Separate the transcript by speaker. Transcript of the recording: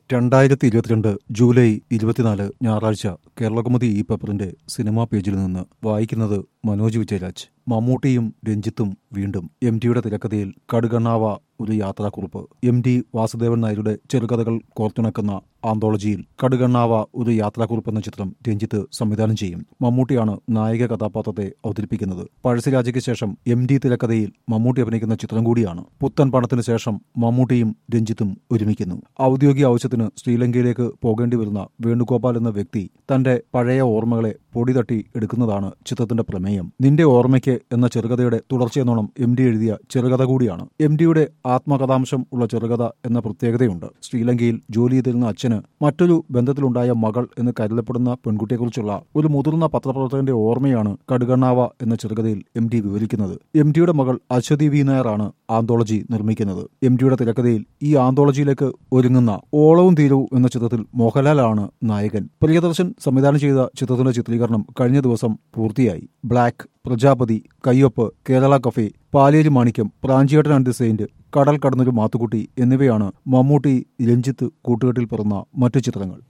Speaker 1: രണ്ടായിരത്തി ഇരുപത്തിരണ്ട് ജൂലൈ ഇരുപത്തിനാല് ഞായറാഴ്ച കേരളകൗമുദി ഈ പേപ്പറിന്റെ സിനിമാ പേജിൽ നിന്ന് വായിക്കുന്നത് മനോജ് വിജയരാജ് മമ്മൂട്ടിയും രഞ്ജിത്തും വീണ്ടും എം ടിയുടെ തിരക്കഥയിൽ കടുകണ്ണാവ ഒരു യാത്രാക്കുറിപ്പ് എം ടി വാസുദേവൻ നായരുടെ ചെറുകഥകൾ കോർത്തിണക്കുന്ന ആന്തോളജിയിൽ കടുകണ്ണാവ ഒരു യാത്രാക്കുറിപ്പ് എന്ന ചിത്രം രഞ്ജിത്ത് സംവിധാനം ചെയ്യും മമ്മൂട്ടിയാണ് നായിക കഥാപാത്രത്തെ അവതരിപ്പിക്കുന്നത് പഴശ്ശിരാജയ്ക്ക് ശേഷം എം ഡി തിരക്കഥയിൽ മമ്മൂട്ടി അഭിനയിക്കുന്ന ചിത്രം കൂടിയാണ് പുത്തൻ പണത്തിന് ശേഷം മമ്മൂട്ടിയും രഞ്ജിത്തും ഒരുമിക്കുന്നു ഔദ്യോഗിക ആവശ്യത്തിന് ശ്രീലങ്കയിലേക്ക് പോകേണ്ടി വരുന്ന വേണുഗോപാൽ എന്ന വ്യക്തി തന്റെ പഴയ ഓർമ്മകളെ പൊടി തട്ടി എടുക്കുന്നതാണ് ചിത്രത്തിന്റെ പ്രമേയം നിന്റെ ഓർമ്മയ്ക്ക് എന്ന ചെറുകഥയുടെ തുടർച്ചയെന്നോണം എം ഡി എഴുതിയ ചെറുകഥ കൂടിയാണ് എം ഡിയുടെ ആത്മകഥാംശം ഉള്ള ചെറുകഥ എന്ന പ്രത്യേകതയുണ്ട് ശ്രീലങ്കയിൽ ജോലി ചെയ്തിരുന്ന അച്ഛന് മറ്റൊരു ബന്ധത്തിലുണ്ടായ മകൾ എന്ന് കരുതപ്പെടുന്ന പെൺകുട്ടിയെക്കുറിച്ചുള്ള ഒരു മുതിർന്ന പത്രപ്രവർത്തകന്റെ ഓർമ്മയാണ് കടുകണ്ണാവ എന്ന ചെറുകഥയിൽ എം ഡി വിവരിക്കുന്നത് എം ഡിയുടെ മകൾ അശ്വതി വി നായറാണ് ആന്തോളജി നിർമ്മിക്കുന്നത് എം ഡിയുടെ തിരക്കഥയിൽ ഈ ആന്തോളജിയിലേക്ക് ഒരുങ്ങുന്ന ഓളവും തീരവും എന്ന ചിത്രത്തിൽ മോഹൻലാലാണ് നായകൻ പ്രിയദർശൻ സംവിധാനം ചെയ്ത ചിത്രത്തിന്റെ ചിത്രീകരണം കഴിഞ്ഞ ദിവസം പൂർത്തിയായി black Prajapathi Kaiyoppu Kerala cafe Paleri Manikyam Pranchiyettan and the saint Kadal Kadannoru Mathukutty എന്നിവയാണ് മമ്മൂട്ടി രഞ്ജിത്ത് കൂട്ടുകെട്ടിൽ പിറന്ന മറ്റു ചിത്രങ്ങൾ